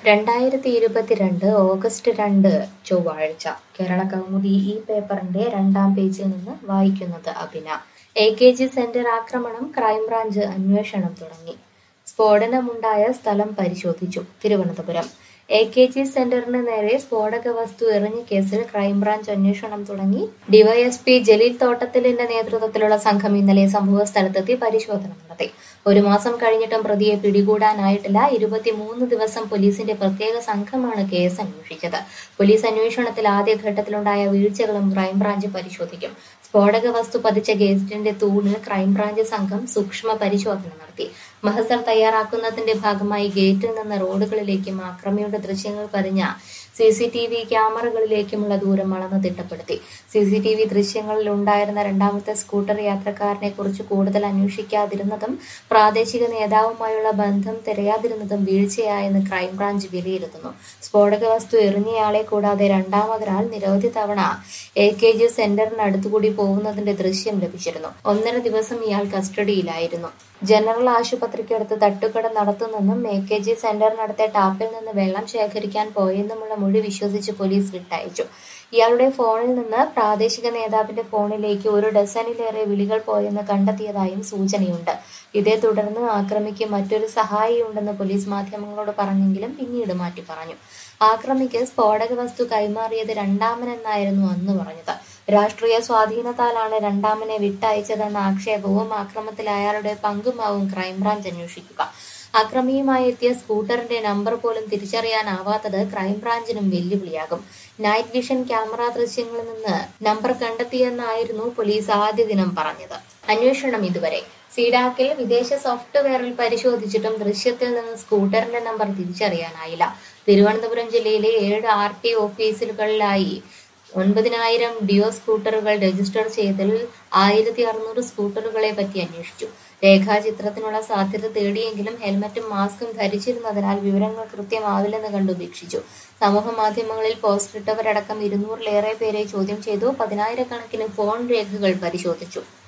രണ്ടായിരത്തി ഇരുപത്തിരണ്ട് ഓഗസ്റ്റ് രണ്ട് ചൊവ്വാഴ്ച കേരള കൗമുദി ഈ പേപ്പറിന്റെ രണ്ടാം പേജിൽ നിന്ന് വായിക്കുന്നത് അഭിന എ കെ ജി സെന്റർ ആക്രമണം ക്രൈംബ്രാഞ്ച് അന്വേഷണം തുടങ്ങി സ്ഫോടനമുണ്ടായ സ്ഥലം പരിശോധിച്ചു തിരുവനന്തപുരം എ കെ ജി സെന്ററിന് നേരെ സ്ഫോടക വസ്തു എറിഞ്ഞ കേസിൽ ക്രൈംബ്രാഞ്ച് അന്വേഷണം തുടങ്ങി ഡിവൈഎസ്പി ജലീൽ തോട്ടത്തിലിന്റെ നേതൃത്വത്തിലുള്ള സംഘം ഇന്നലെ സംഭവ സ്ഥലത്തെത്തി പരിശോധന നടത്തി ഒരു മാസം കഴിഞ്ഞിട്ടും പ്രതിയെ പിടികൂടാനായിട്ടില്ല ഇരുപത്തിമൂന്ന് ദിവസം പോലീസിന്റെ പ്രത്യേക സംഘമാണ് കേസ് അന്വേഷിച്ചത് പോലീസ് അന്വേഷണത്തിൽ ആദ്യഘട്ടത്തിലുണ്ടായ വീഴ്ചകളും ക്രൈംബ്രാഞ്ച് പരിശോധിക്കും സ്ഫോടക വസ്തു പതിച്ച ഗേറ്റിന്റെ തൂണിൽ ക്രൈംബ്രാഞ്ച് സംഘം സൂക്ഷ്മ പരിശോധന നടത്തി മഹസർ തയ്യാറാക്കുന്നതിന്റെ ഭാഗമായി ഗേറ്റിൽ നിന്ന് റോഡുകളിലേക്കും ആക്രമിയുടെ ദൃശ്യങ്ങൾ പതിഞ്ഞ സി സി ടി വി ക്യാമറകളിലേക്കുമുള്ള ദൂരം അളന്ന് തിട്ടപ്പെടുത്തി സി സി ടി വി ദൃശ്യങ്ങളിൽ ഉണ്ടായിരുന്ന രണ്ടാമത്തെ സ്കൂട്ടർ യാത്രക്കാരനെ കുറിച്ച് കൂടുതൽ അന്വേഷിക്കാതിരുന്നതും പ്രാദേശിക നേതാവുമായുള്ള ബന്ധം തിരയാതിരുന്നതും വീഴ്ചയായെന്ന് ക്രൈംബ്രാഞ്ച് വിലയിരുത്തുന്നു സ്ഫോടക വസ്തു എറിഞ്ഞയാളെ കൂടാതെ രണ്ടാമതൊരാൾ നിരവധി തവണ എ കെ ജി സെന്ററിനടുത്തുകൂടി പോകുന്നതിന്റെ ദൃശ്യം ലഭിച്ചിരുന്നു ഒന്നര ദിവസം ഇയാൾ കസ്റ്റഡിയിലായിരുന്നു ജനറൽ ആശുപത്രിക്കടുത്ത് തട്ടുകട നടത്തുന്നെന്നും എ കെ ജി സെന്ററിനടുത്തെ ടാപ്പിൽ നിന്ന് വെള്ളം ശേഖരിക്കാൻ പോയെന്നുമുള്ള മൊഴി വിശ്വസിച്ച് പോലീസ് വിട്ടയച്ചു ഇയാളുടെ ഫോണിൽ നിന്ന് പ്രാദേശിക നേതാവിന്റെ ഫോണിലേക്ക് ഒരു ഡസനിലേറെ വിളികൾ പോയെന്ന് കണ്ടെത്തിയതായും സൂചനയുണ്ട് ഇതേ തുടർന്ന് ആക്രമിക്ക് മറ്റൊരു സഹായിയുണ്ടെന്ന് പോലീസ് മാധ്യമങ്ങളോട് പറഞ്ഞെങ്കിലും പിന്നീട് മാറ്റി പറഞ്ഞു ആക്രമിക്ക് സ്ഫോടക വസ്തു കൈമാറിയത് രണ്ടാമനെന്നായിരുന്നു അന്ന് പറഞ്ഞത് രാഷ്ട്രീയ സ്വാധീനത്താലാണ് രണ്ടാമനെ വിട്ടയച്ചതെന്ന ആക്ഷേപവും ആക്രമത്തിൽ അയാളുടെ പങ്കുമാവും ക്രൈംബ്രാഞ്ച് അന്വേഷിക്കുക അക്രമിയുമായി എത്തിയ സ്കൂട്ടറിന്റെ നമ്പർ പോലും തിരിച്ചറിയാനാവാത്തത് ക്രൈംബ്രാഞ്ചിനും വെല്ലുവിളിയാകും നൈറ്റ് വിഷൻ ക്യാമറ ദൃശ്യങ്ങളിൽ നിന്ന് നമ്പർ കണ്ടെത്തിയെന്നായിരുന്നു പോലീസ് ആദ്യ ദിനം പറഞ്ഞത് അന്വേഷണം ഇതുവരെ സീഡാക്കിൽ വിദേശ സോഫ്റ്റ്വെയറിൽ പരിശോധിച്ചിട്ടും ദൃശ്യത്തിൽ നിന്ന് സ്കൂട്ടറിന്റെ നമ്പർ തിരിച്ചറിയാനായില്ല തിരുവനന്തപുരം ജില്ലയിലെ ഏഴ് ആർ ടി ഓഫീസുകളിലായി ഒൻപതിനായിരം ഡിയോ സ്കൂട്ടറുകൾ രജിസ്റ്റർ ചെയ്തതിൽ ആയിരത്തി അറുന്നൂറ് സ്കൂട്ടറുകളെ പറ്റി അന്വേഷിച്ചു രേഖാചിത്രത്തിനുള്ള സാധ്യത തേടിയെങ്കിലും ഹെൽമറ്റും മാസ്കും ധരിച്ചിരുന്നതിനാൽ വിവരങ്ങൾ കൃത്യമാവില്ലെന്ന് കണ്ടുപേക്ഷിച്ചു സമൂഹ മാധ്യമങ്ങളിൽ പോസ്റ്റ് ഇട്ടവരടക്കം ഇരുന്നൂറിലേറെ പേരെ ചോദ്യം ചെയ്തു പതിനായിരക്കണക്കിന് ഫോൺ രേഖകൾ പരിശോധിച്ചു